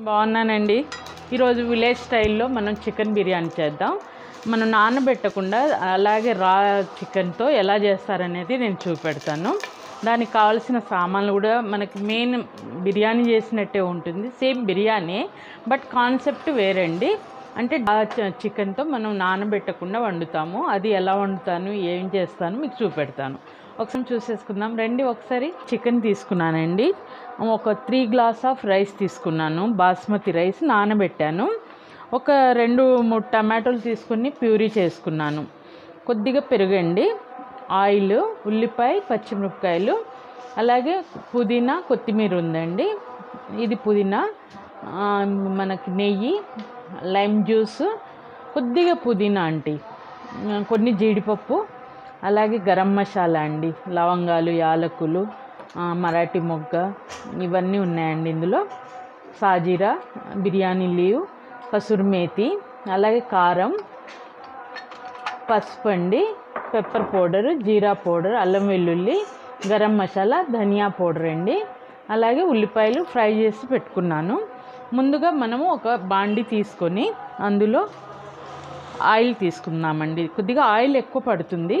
బాగున్నానండి ఈరోజు విలేజ్ స్టైల్లో మనం చికెన్ బిర్యానీ చేద్దాం మనం నానబెట్టకుండా అలాగే రా చికెన్తో ఎలా చేస్తారనేది నేను చూపెడతాను దానికి కావాల్సిన సామాన్లు కూడా మనకి మెయిన్ బిర్యానీ చేసినట్టే ఉంటుంది సేమ్ బిర్యానీ బట్ కాన్సెప్ట్ వేరండి అంటే ఆ చ- చికెన్తో మనం నానబెట్టకుండా వండుతాము అది ఎలా వండుతాను ఏం చేస్తాను మీకు చూపెడతాను ఒకసారి చూసేసుకుందాం రండి ఒకసారి చికెన్ తీసుకున్నానండి ఒక త్రీ గ్లాస్ ఆఫ్ రైస్ తీసుకున్నాను బాస్మతి రైస్ నానబెట్టాను ఒక రెండు మూడు టమాటోలు తీసుకుని ప్యూరీ చేసుకున్నాను కొద్దిగా పెరుగండి ఆయిల్ ఉల్లిపాయ పచ్చిమిరపకాయలు అలాగే పుదీనా కొత్తిమీర ఉందండి ఇది పుదీనా ఆ, మనకి నెయ్యి లైమ్ జ్యూస్ కొద్దిగా పుదీనా అండి ఆ, కొన్ని జీడిపప్పు అలాగే గరం మసాలా అండి లవంగాలు యాలకులు ఆ, మరాఠీ మొగ్గ ఇవన్నీ ఉన్నాయండి ఇందులో సాజీరా బిర్యానీ లీవ్ కసూరి మేతి అలాగే కారం పసుపు అండి పెప్పర్ పౌడర్ జీరా పౌడర్ అల్లం వెల్లుల్లి గరం మసాలా ధనియా పౌడర్ అండి అలాగే ఉల్లిపాయలు ఫ్రై చేసి పెట్టుకున్నాను ముందుగా మనము ఒక బాండి తీసుకొని అందులో ఆయిల్ తీసుకుందామండి కొద్దిగా ఆయిల్ ఎక్కువ పడుతుంది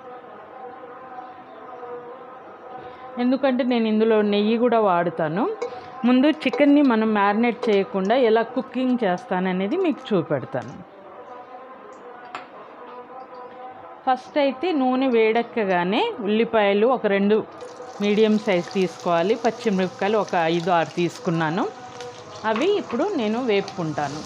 ఎందుకంటే నేను ఇందులో నెయ్యి కూడా వాడుతాను ముందు చికెన్ని మనం మ్యారినేట్ చేయకుండా ఎలా కుకింగ్ చేస్తాననేది మీకు చూపెడతాను ఫస్ట్ అయితే నూనె వేడెక్కగానే ఉల్లిపాయలు ఒక రెండు మీడియం సైజ్ తీసుకోవాలి పచ్చిమిరపకాయలు ఒక ఐదు ఆరు తీసుకున్నాను అవి ఇప్పుడు నేను వేపుకుంటాను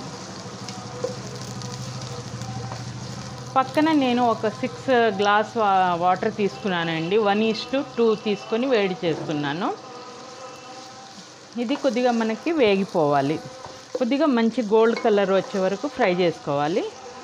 పక్కన నేను ఒక సిక్స్ గ్లాస్ వా- వాటర్ తీసుకున్నానండి వన్ ఈస్ టు టూ తీసుకొని వేడి చేస్తున్నాను ఇది కొద్దిగా మనకి వేగిపోవాలి కొద్దిగా మంచి గోల్డ్ కలర్ వచ్చే వరకు ఫ్రై చేసుకోవాలి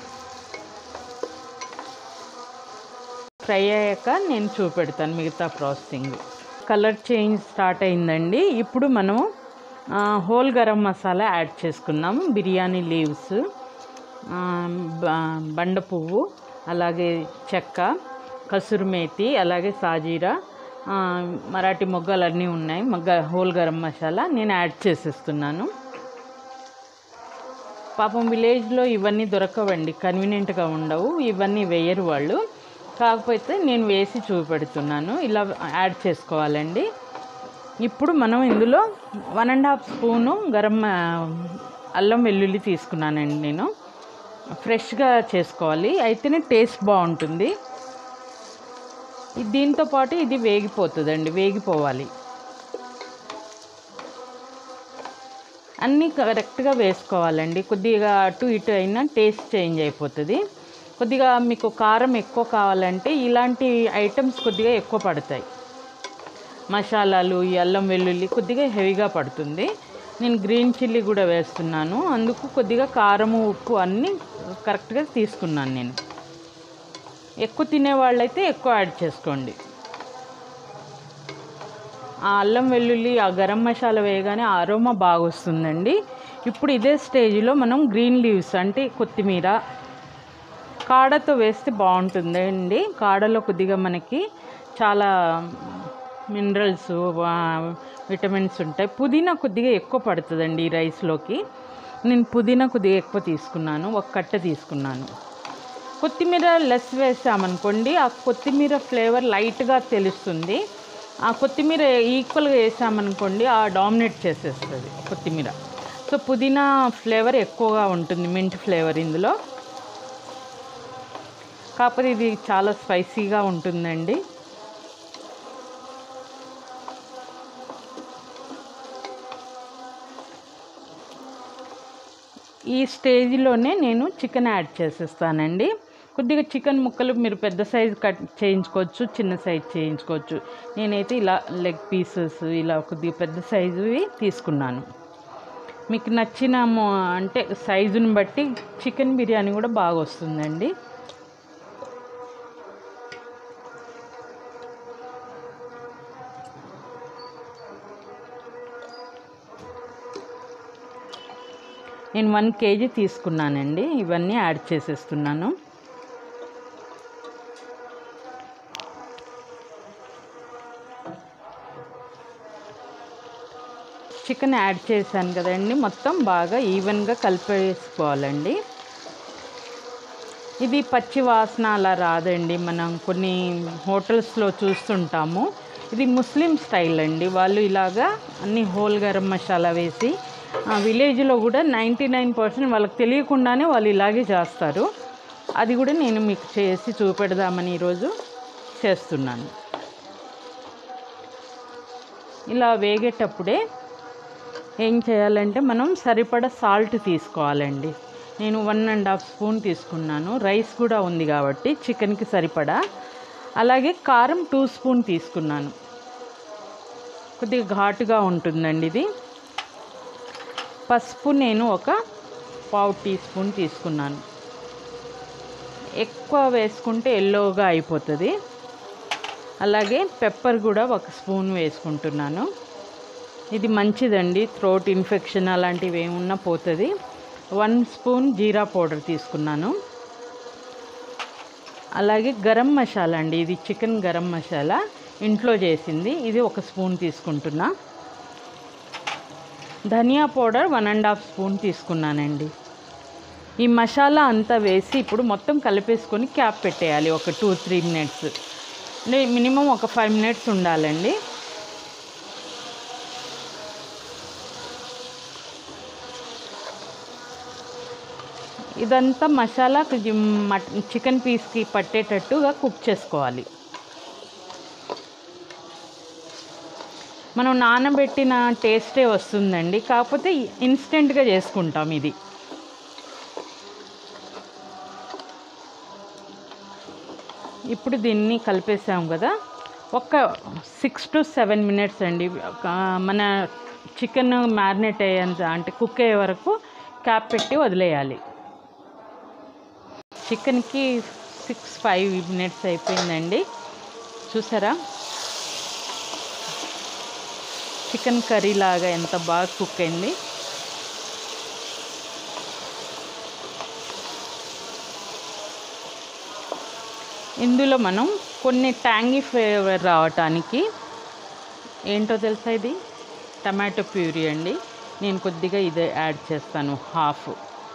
ఫ్రై అయ్యాక నేను చూపెడతాను మిగతా ప్రాసెసింగ్ కలర్ చేంజ్ స్టార్ట్ అయిందండి ఇప్పుడు మనము ఆ, హోల్ గరం మసాలా యాడ్ చేసుకుందాము బిర్యానీ లీవ్స్ ఆ, బ- బండ పువ్వు అలాగే చెక్క కసూరి మేతి అలాగే సాజీరా ఆ, మరాఠీ మొగ్గలు అన్నీ ఉన్నాయి మొగ్గ హోల్ గరం మసాలా నేను యాడ్ చేసేస్తున్నాను పాపం విలేజ్లో ఇవన్నీ దొరకవండి కన్వీనియంట్గా ఉండవు ఇవన్నీ వేయరు వాళ్ళు కాకపోతే నేను వేసి చూపెడుతున్నాను ఇలా యాడ్ చేసుకోవాలండి ఇప్పుడు మనం ఇందులో వన్ అండ్ హాఫ్ స్పూను గరం ఆ, అల్లం వెల్లుల్లి తీసుకున్నానండి నేను ఫ్రెష్గా చేసుకోవాలి అయితేనే టేస్ట్ బాగుంటుంది ఇది దీంతో పాటు ఇది వేగిపోతుందండి వేగిపోవాలి అన్నీ కరెక్ట్గా వేసుకోవాలండి కొద్దిగా అటు ఇటు అయినా టేస్ట్ చేంజ్ అయిపోతుంది కొద్దిగా మీకు కారం ఎక్కువ కావాలంటే ఇలాంటి ఐటమ్స్ కొద్దిగా ఎక్కువ పడతాయి మసాలాలు ఈ అల్లం వెల్లుల్లి కొద్దిగా హెవీగా పడుతుంది నేను గ్రీన్ చిల్లీ కూడా వేస్తున్నాను అందుకు కొద్దిగా కారము ఉప్పు అన్నీ కరెక్ట్గా తీసుకున్నాను నేను ఎక్కువ తినే వాళ్ళైతే ఎక్కువ యాడ్ చేసుకోండి ఆ అల్లం వెల్లుల్లి ఆ గరం మసాలా వేయగానే ఆ అరోమా బాగా వస్తుందండి ఇప్పుడు ఇదే స్టేజ్లో మనం గ్రీన్ లీవ్స్ అంటే కొత్తిమీర కాడతో వేస్తే బాగుంటుందండి కాడలో కొద్దిగా మనకి చాలా మినరల్స్ విటమిన్స్ ఉంటాయి పుదీనా కొద్దిగా ఎక్కువ పడుతుందండి ఈ రైస్లోకి నేను పుదీనా కొద్దిగా ఎక్కువ తీసుకున్నాను ఒక కట్ట తీసుకున్నాను కొత్తిమీర లెస్ వేసామనుకోండి ఆ కొత్తిమీర ఫ్లేవర్ లైట్గా తెలుస్తుంది ఆ కొత్తిమీర ఈక్వల్గా వేసామనుకోండి ఆ డామినేట్ చేసేస్తుంది కొత్తిమీర సో పుదీనా ఫ్లేవర్ ఎక్కువగా ఉంటుంది మింట్ ఫ్లేవర్ ఇందులో కాకపోతే ఇది చాలా స్పైసీగా ఉంటుందండి ఈ స్టేజ్లోనే నేను చికెన్ యాడ్ చేసేస్తానండి కొద్దిగా చికెన్ ముక్కలు మీరు పెద్ద సైజు కట్ చేయించుకోవచ్చు చిన్న సైజు చేయించుకోవచ్చు నేనైతే ఇలా లెగ్ పీసెస్ ఇలా కొద్దిగా పెద్ద సైజువి తీసుకున్నాను మీకు నచ్చిన మో- అంటే సైజుని బట్టి చికెన్ బిర్యానీ కూడా బాగా వస్తుందండి నేను వన్ కేజీ తీసుకున్నానండి ఇవన్నీ యాడ్ చేసేస్తున్నాను చికెన్ యాడ్ చేశాను కదండి మొత్తం బాగా ఈవెన్గా కలిపేసుకోవాలండి ఇది పచ్చి వాసన అలా రాదండి మనం కొన్ని హోటల్స్లో చూస్తుంటాము ఇది ముస్లిం స్టైల్ అండి వాళ్ళు ఇలాగా అన్ని హోల్ గరం మసాలా వేసి ఆ, విలేజ్లో కూడా నైంటీ నైన్ పర్సెంట్ వాళ్ళకి తెలియకుండానే వాళ్ళు ఇలాగే చేస్తారు అది కూడా నేను మీకు చేసి చూపెడదామని ఈరోజు చేస్తున్నాను ఇలా వేగేటప్పుడే ఏం చేయాలంటే మనం సరిపడా సాల్ట్ తీసుకోవాలండి నేను వన్ అండ్ హాఫ్ స్పూన్ తీసుకున్నాను రైస్ కూడా ఉంది కాబట్టి చికెన్కి సరిపడా అలాగే కారం టూ స్పూన్ తీసుకున్నాను కొద్దిగా ఘాటుగా ఉంటుందండి ఇది పసుపు నేను ఒక పావు టీ స్పూన్ తీసుకున్నాను ఎక్కువ వేసుకుంటే ఎల్లోగా అయిపోతుంది అలాగే పెప్పర్ కూడా ఒక స్పూన్ వేసుకుంటున్నాను ఇది మంచిదండి థ్రోట్ ఇన్ఫెక్షన్ అలాంటివి ఏమున్నా పోతుంది వన్ స్పూన్ జీరా పౌడర్ తీసుకున్నాను అలాగే గరం మసాలా అండి ఇది చికెన్ గరం మసాలా ఇంట్లో చేసింది ఇది ఒక స్పూన్ తీసుకుంటున్నా ధనియా powder one and half spoon తీసుకున్నానండి ఈ మసాలా అంతా వేసి ఇప్పుడు మొత్తం కలిపేసుకొని క్యాప్ పెట్టేయాలి ఒక టూ త్రీ మినిట్స్ అంటే మినిమం ఒక ఫైవ్ మినిట్స్ ఉండాలండి ఇదంతా మసాలా కొంచెం మట్ చికెన్ పీస్కి పట్టేటట్టుగా కుక్ చేసుకోవాలి మనం నానబెట్టిన టేస్టే వస్తుందండి కాకపోతే ఇన్స్టెంట్గా చేసుకుంటాం ఇది ఇప్పుడు దీన్ని కలిపేసాం కదా ఒక సిక్స్ టు సెవెన్ మినిట్స్ అండి ఒక మన చికెన్ మ్యారినేట్ అయ్యేంత అంటే కుక్ అయ్యే వరకు క్యాప్ పెట్టి వదిలేయాలి చికెన్కి సిక్స్ ఫైవ్ మినిట్స్ అయిపోయిందండి చూసారా చికెన్ కర్రీ లాగా ఎంత బాగా కుక్ అయింది ఇందులో మనం కొన్ని ట్యాంగీ ఫ్లేవర్ రావటానికి ఏంటో తెలుసా ఇది టమాటో ప్యూరీ అండి నేను కొద్దిగా ఇదే యాడ్ చేస్తాను హాఫ్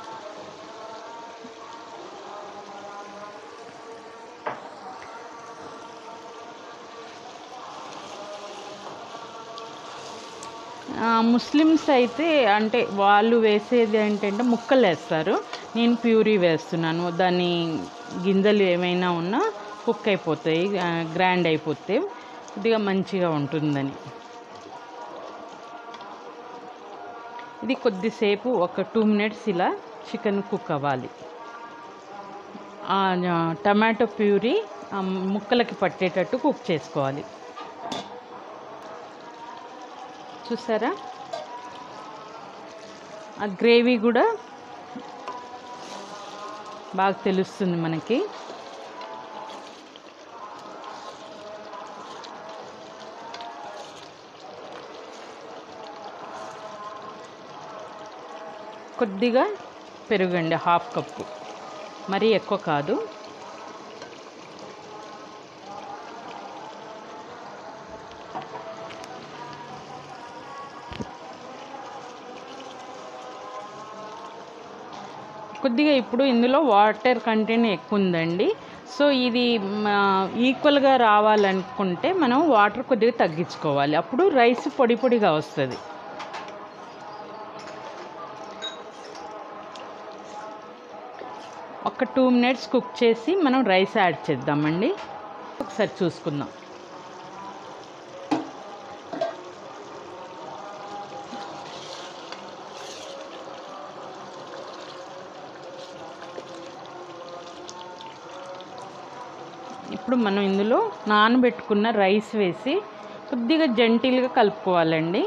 ఆ, ముస్లిమ్స్ అయితే అంటే వాళ్ళు వేసేది ఏంటంటే ముక్కలు వేస్తారు నేను ప్యూరీ వేస్తున్నాను దాని గింజలు ఏమైనా ఉన్నా కుక్ అయిపోతాయి ఆ, గ్రైండ్ అయిపోతే కొద్దిగా మంచిగా ఉంటుందని ఇది కొద్దిసేపు ఒక టూ మినిట్స్ ఇలా చికెన్ కుక్ అవ్వాలి ఆ, ఆ, టమాటో ప్యూరీ ఆ, ముక్కలకి పట్టేటట్టు కుక్ చేసుకోవాలి చూసారా ఆ గ్రేవీ కూడా బాగా తెలుస్తుంది మనకి కొద్దిగా పెరుగండి హాఫ్ కప్పు మరీ ఎక్కువ కాదు కొద్దిగా ఇప్పుడు ఇందులో వాటర్ కంటెంట్ ఎక్కువ ఉందండి సో ఇది ఈక్వల్గా రావాలనుకుంటే మనం వాటర్ కొద్దిగా తగ్గించుకోవాలి అప్పుడు రైస్ పొడి పొడిగా వస్తుంది ఒక టూ మినిట్స్ కుక్ చేసి మనం రైస్ యాడ్ చేద్దామండి ఒకసారి చూసుకుందాం ఇప్పుడు మనం ఇందులో నానబెట్టుకున్న రైస్ వేసి కొద్దిగా జంటిల్గా కలుపుకోవాలండి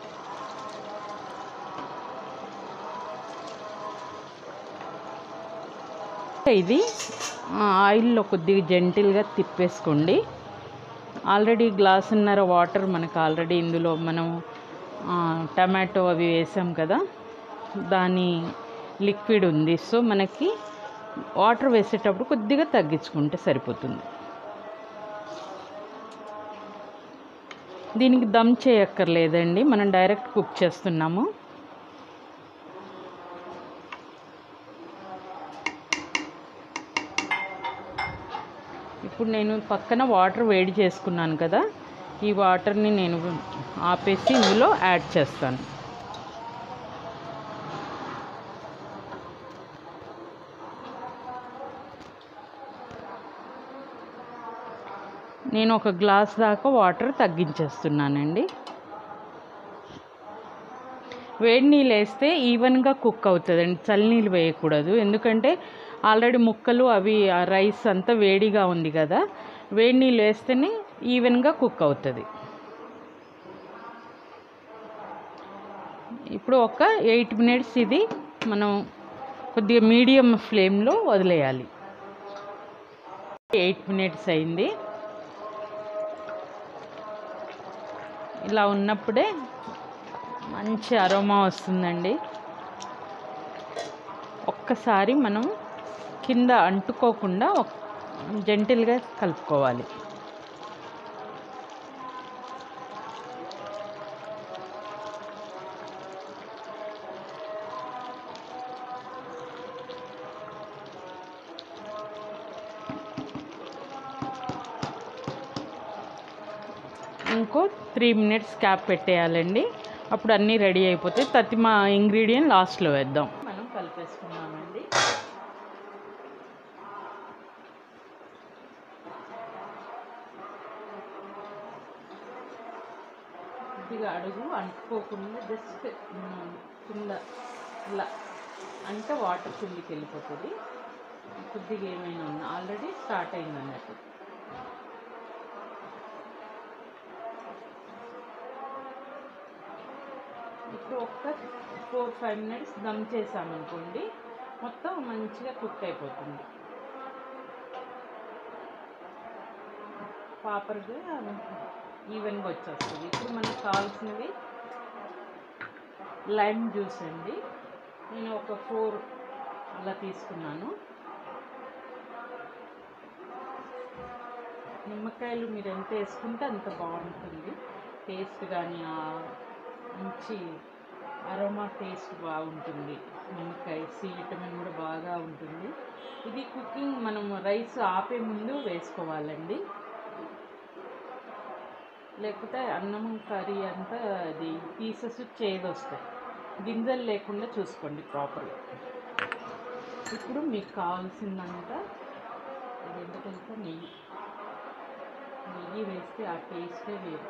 ఇది ఆ, ఆయిల్లో కొద్దిగా జెంటిల్గా తిప్పేసుకోండి ఆల్రెడీ గ్లాసున్నర వాటర్ మనకు ఆల్రెడీ ఇందులో మనం ఆ, టమాటో అవి వేసాం కదా దాని లిక్విడ్ ఉంది సో మనకి వాటర్ వేసేటప్పుడు కొద్దిగా తగ్గించుకుంటే సరిపోతుంది దీనికి దమ్ చేయక్కర్లేదండి మనం డైరెక్ట్ కుక్ చేస్తున్నాము ఇప్పుడు నేను పక్కన వాటర్ వేడి చేసుకున్నాను కదా ఈ వాటర్ని నేను ఆపేసి ఇందులో యాడ్ చేస్తాను నేను ఒక గ్లాస్ దాకా వాటర్ తగ్గించేస్తున్నానండి వేడి నీళ్ళు వేస్తే ఈవెన్గా కుక్ అవుతుందండి చల్లనీళ్ళు వేయకూడదు ఎందుకంటే ఆల్రెడీ ముక్కలు అవి ఆ రైస్ అంతా వేడిగా ఉంది కదా వేడి నీళ్ళు వేస్తేనే ఈవెన్గా కుక్ అవుతుంది ఇప్పుడు ఒక ఎయిట్ మినిట్స్ ఇది మనం కొద్దిగా మీడియం ఫ్లేమ్లో వదిలేయాలి ఎయిట్ మినిట్స్ అయింది ఇలా ఉన్నప్పుడే మంచి అరోమా వస్తుందండి ఒక్కసారి మనం కింద అంటుకోకుండా జెంటిల్గా కలుపుకోవాలి ఇంకో త్రీ మినిట్స్ క్యాప్ పెట్టేయాలండి అప్పుడు అన్నీ రెడీ అయిపోతాయి తతిమా ఇంగ్రీడియంట్ లాస్ట్లో వేద్దాం మనం కలిపేసుకున్నామండి కొద్దిగా అడుగు అంటుకోకుండా జస్ట్ కింద ఇలా అంటే వాటర్ కిందికి వెళ్ళిపోతుంది కొద్దిగా ఏమైనా ఉన్నా ఆల్రెడీ స్టార్ట్ అయింది అన్నట్టు ఇప్పుడు ఒక్క ఫోర్ ఫైవ్ మినిట్స్ దమ్ చేసామనుకోండి మొత్తం మంచిగా కుక్ అయిపోతుంది ప్రాపర్గా ఈవెన్గా వచ్చేస్తుంది ఇప్పుడు మనకు కావాల్సినవి లైమ్ జ్యూస్ అండి నేను ఒక ఫోర్ అలా తీసుకున్నాను నిమ్మకాయలు మీరు ఎంత వేసుకుంటే అంత బాగుంటుంది టేస్ట్ కానీ ఆ మంచి అరోమా టేస్ట్ బాగుంటుంది నిమ్మకాయ సి విటమిన్ కూడా బాగా ఉంటుంది ఇది కుకింగ్ మనం రైస్ ఆపే ముందు వేసుకోవాలండి లేకపోతే అన్నం కర్రీ అంతా అది పీసెస్ చేదు వస్తాయి గింజలు లేకుండా చూసుకోండి ప్రాపర్గా ఇప్పుడు మీకు కావాల్సిందంతా ఇది ఎందుకంటే నెయ్యి నెయ్యి వేస్తే ఆ టేస్టే వేరు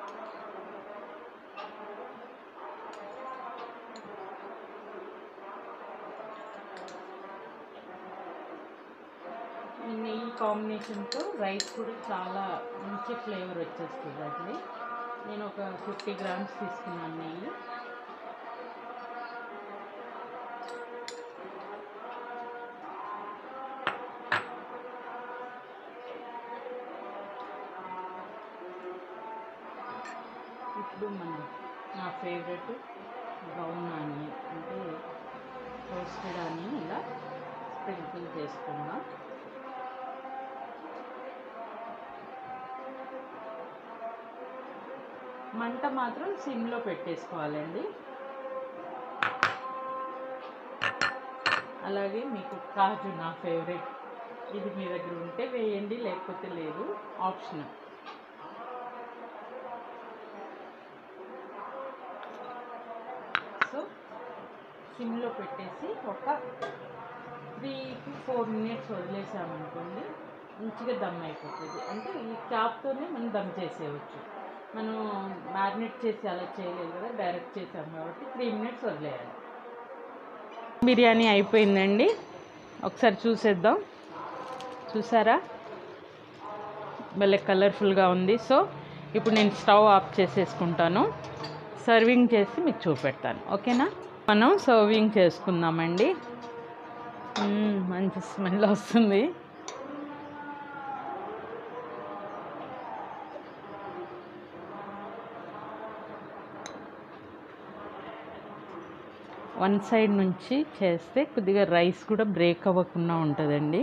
ఈ నెయ్యి కాంబినేషన్తో రైస్ కూడా చాలా మంచి ఫ్లేవర్ వచ్చేస్తుంది అండి నేను ఒక ఫిఫ్టీ గ్రామ్స్ తీసుకున్నాను నెయ్యి ఇప్పుడు మనం నా ఫేవరెట్ బ్రౌన్ ఆనియన్ అంటే రోస్టెడ్ ఆనియన్ ఇలా స్ప్రింకిల్ చేసుకుందాం మంట మాత్రం సిమ్లో పెట్టేసుకోవాలండి అలాగే మీకు కాజు నా ఫేవరెట్ ఇది మీ దగ్గర ఉంటే వేయండి లేకపోతే లేదు ఆప్షనల్ సో సిమ్లో పెట్టేసి ఒక త్రీ టు ఫోర్ మినిట్స్ వదిలేసామనుకోండి మంచిగా దమ్ అయిపోతుంది అంటే ఈ చాప్తోనే మనం దమ్ చేసేయచ్చు మనం మ్యారినేట్ చేసి అలా చేయలేదు కదా డైరెక్ట్ చేసాం కాబట్టి త్రీ మినిట్స్ వదిలేయాలి బిర్యానీ అయిపోయిందండి ఒకసారి చూసేద్దాం చూసారా భలే కలర్ఫుల్గా ఉంది సో ఇప్పుడు నేను స్టవ్ ఆఫ్ చేసేసుకుంటాను సర్వింగ్ చేసి మీకు చూపెడతాను ఓకేనా మనం సర్వింగ్ చేసుకుందామండి మ్మ్, మంచి స్మెల్ వస్తుంది వన్ సైడ్ నుంచి చేస్తే కొద్దిగా రైస్ కూడా బ్రేక్ అవ్వకుండా ఉంటుందండి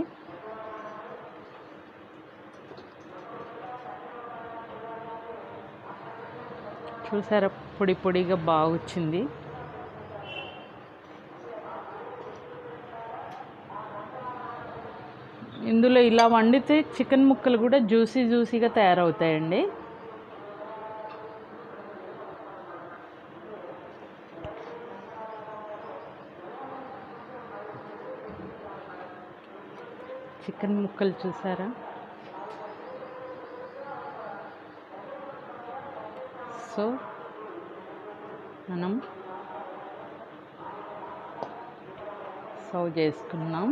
చూసారా పొడి పొడిగా బాగా వచ్చింది ఇందులో ఇలా వండితే చికెన్ ముక్కలు కూడా జ్యూసీ జ్యూసీగా తయారవుతాయండి చికెన్ ముక్కలు చూసారా సో మనం సర్వ్ చేసుకున్నాం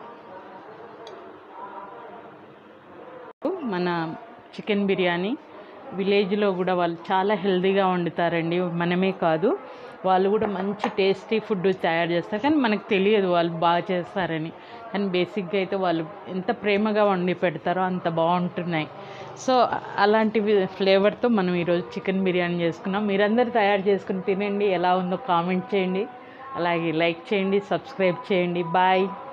మన చికెన్ బిర్యానీ విలేజ్లో కూడా వాళ్ళు చాలా హెల్తీగా వండుతారండి మనమే కాదు వాళ్ళు కూడా మంచి టేస్టీ ఫుడ్ తయారు చేస్తారు కానీ మనకు తెలియదు వాళ్ళు బాగా చేస్తారని కానీ బేసిక్గా అయితే వాళ్ళు ఎంత ప్రేమగా వండి పెడతారో అంత బాగుంటున్నాయి సో అలాంటి ఫ్లేవర్తో మనం ఈరోజు చికెన్ బిర్యానీ చేసుకున్నాం మీరందరూ తయారు చేసుకుని తినండి ఎలా ఉందో కామెంట్ చేయండి అలాగే లైక్ చేయండి సబ్స్క్రైబ్ చేయండి బాయ్